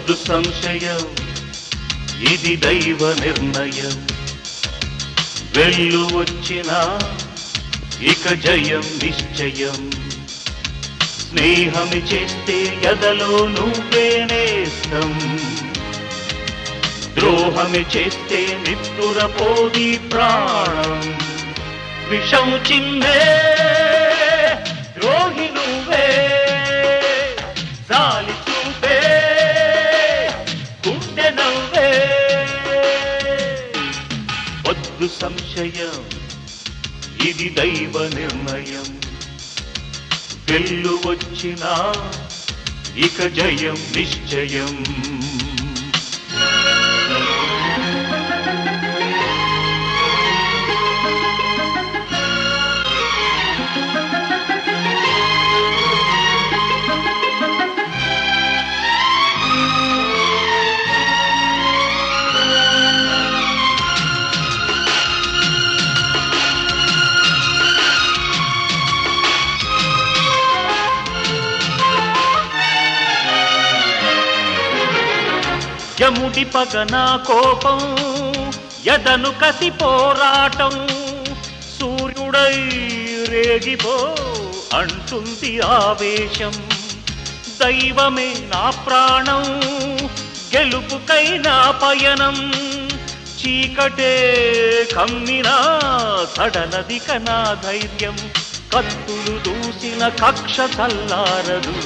వద్దు సంశయం ఇది దైవ నిర్ణయం వెళ్ళు వచ్చినా ఇక జయం నిశ్చయం స్నేహమి చేస్తే ఎదలో నువ్వే నేస్తం ద్రోహమి చేస్తే నిత్తుర పోది ప్రాణం విషం చిన్నే ద్రోహి నువ్వే జాలి చూపే గుండె నవ్వే వద్దు సంశయం ఇది దైవ నిర్ణయం వెళ్ళు వచ్చినా ఇక జయం నిశ్చయం యముడి పగన కోపం ఎదను కసి పోరాటం సూర్యుడై రేగిపో అంటుంది ఆవేశం దైవమే నా ప్రాణం గెలుపుకై నా పయనం చీకటే కమ్మినా సడలదిక నా ధైర్యం కత్తులు దూసిన కక్ష చల్లారదు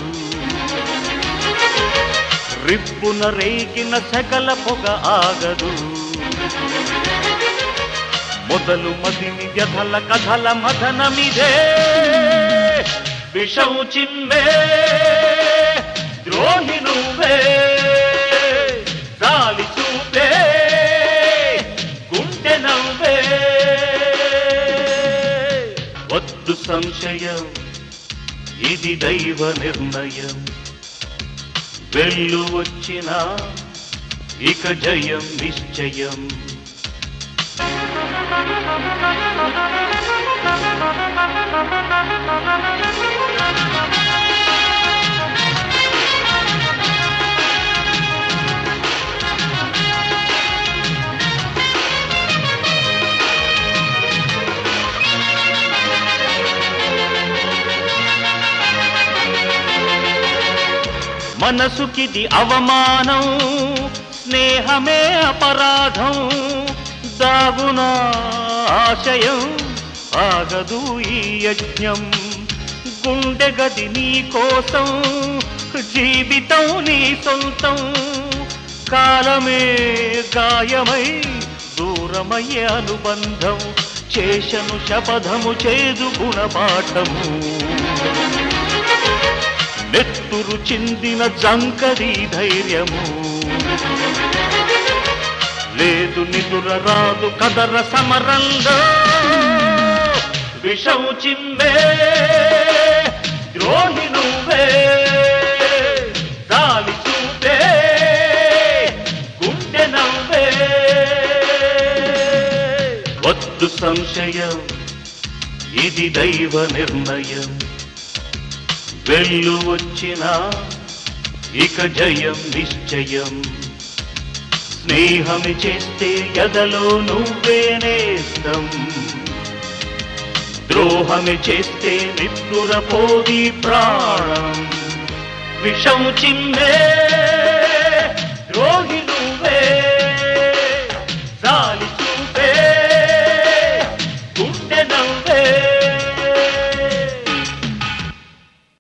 రిప్పున రేగిన సకల పొగ ఆగదు మొదలు మదిని వ్యధల కథల మథనమిదే విషం చిన్నే ద్రోహి నువ్వే గాలి చూపే గుండె నవ్వే వద్దు సంశయం ఇది దైవ నిర్ణయం వెళ్ళు వచ్చినా ఇక జయం నిశ్చయం మనసుకిది అవమానం స్నేహమే అపరాధం దాగున ఆశయం ఆగదు ఈ యజ్ఞం గుండె గది నీ కోసం జీవితం నీ సొంతం కాలమే గాయమై దూరమయ్యే అనుబంధం చేశను శపథము చేదు గుణపాఠము నెత్తురు చిందిన జంకరీ ధైర్యము లేదు నిదుర రాదు కదర సమరంలో విషం చిమ్మే ద్రోహి నువ్వే గాలి చూపే గుండె నవ్వే వద్దు సంశయం ఇది దైవ నిర్ణయం వెళ్ళు వచ్చినా ఇక జయం నిశ్చయం స్నేహమి చేస్తే ఎదలో నువ్వే నేస్తం ద్రోహమి చేస్తే నిప్పుర పోది ప్రాణం విషం చిన్నే ద్రోహి